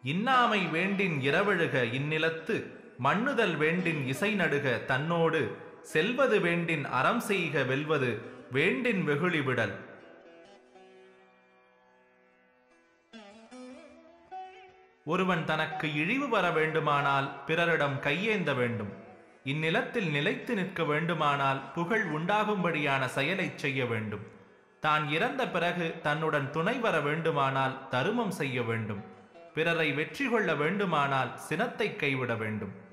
இன்னாமை வேண்டின் இரவழுக இந்நிலத்து மண்ணுதல் வேண்டின் இசை நடுக தன்னோடு செல்வது வேண்டின் அறம் செய்க வெல்வது வேண்டின் வெகுளி விடல் ஒருவன் தனக்கு இழிவு வர வேண்டுமானால் பிறரிடம் கையேந்த வேண்டும் இந்நிலத்தில் நிலைத்து நிற்க வேண்டுமானால் புகழ் உண்டாகும்படியான செயலைச் செய்ய வேண்டும் தான் இறந்த பிறகு தன்னுடன் துணை வர வேண்டுமானால் தருமம் செய்ய வேண்டும் பிறரை வெற்றி கொள்ள வேண்டுமானால் சினத்தை கைவிட வேண்டும்